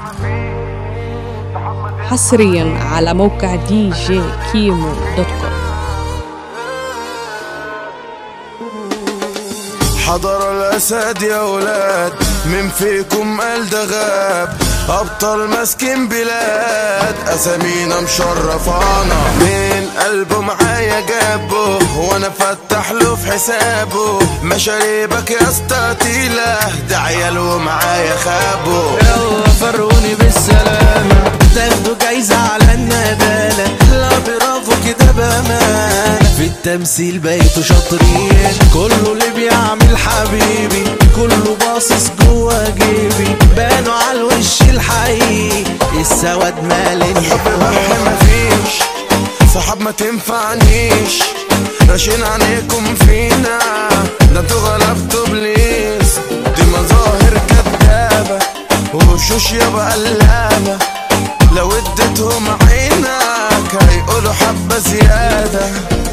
حصريا على موقع دي جي كيمو دوت كوم حضر الأسد يا ولاد من فيكم قال ده غاب أبطال ماسكين بلاد أسامينا مشرفانا من قلبه معايا جابه وأنا فتح له في حسابه مشاريبك يا اسطى تقيلة ده عيال ومعايا خابه يلا فروني بالسلامة تاخدوا جايزة على الندالة لا برافو كده بأمانة في التمثيل بقيتوا شاطرين كله اللي بيعمل حبيبي كله باصص جوا جيبي بانوا على الوش الحقيقي السواد مال حب بح مفيش صحاب ما تنفعنيش راشين عليكم فينا ده انتوا غلبتوا بليس دي مظاهر كدابة وشوش يابا قلابة لو اديتهم عينك هيقولوا حبة زيادة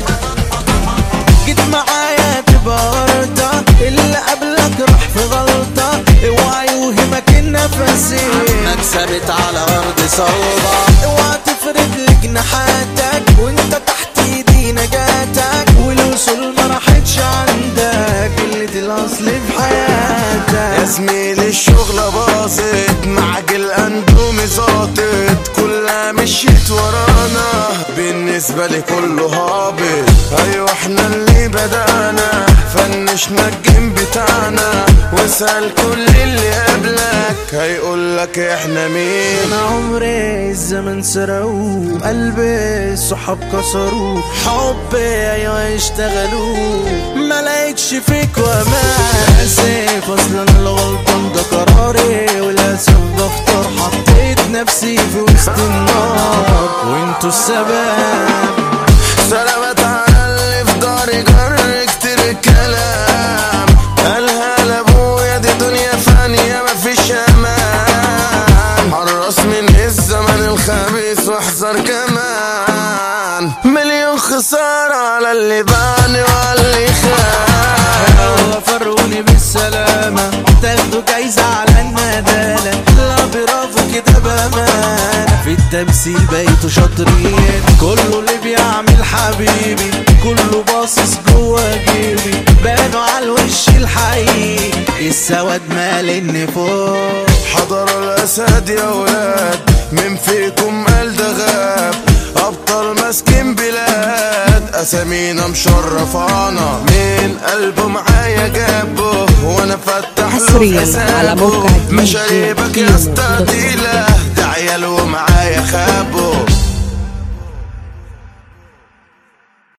جيت معايا تبقى ورطة اللي قبلك راح في غلطة اوعى يوهمك النفسي عنك ثابت على ارض صلبة اوعى تفرد لي جناحاتك وانت تحت ايدي نجاتك والوصول ما راحتش عندك قلة الاصل في حياتك يا زميلي الشغلة باظت معجل اندومي ظابط كلها مشيت ورانا بالنسبة لي كله هابط ايوه احنا اللي بدأنا فنشنا الجيم بتاعنا واسأل كل اللي قبلك هيقولك احنا مين انا عمري الزمن سرقوه قلبي الصحاب كسروه حبي ايوه اشتغلوه ما لقيتش فيك وامان اسف اصلا انا الغلطان ده قراري وللاسف بختار حطيت نفسي في وسط النار وانتوا السبب سلامات على اللي في داري جر كتير الكلام قالها لابويا دي دنيا فانية مفيش امان حرص من الزمن الخبيث واحذر كمان مليون خسارة على اللي باني وعلى اللي خان يلا فروني بالسلامة تاخدوا جايزة على الندالة لا برافو كده بأمانة في التمثيل بقيتوا شاطرين كله اللي بيعمل حبيبي كله باصص جوا جيبي بانوا على الوش الحقيقي السواد مال النفوق حضر الأسد يا ولاد من فيكم قال ده غاب أبطال ماسكين بلاد أسامينا مشرفانا من قلبه معايا جابه وأنا فتح له حصرياً في على حسابه موقع دي جي مشاريبك يا كيمو اسطى دوت كوم. تقيلة ده عيال ومعايا خابه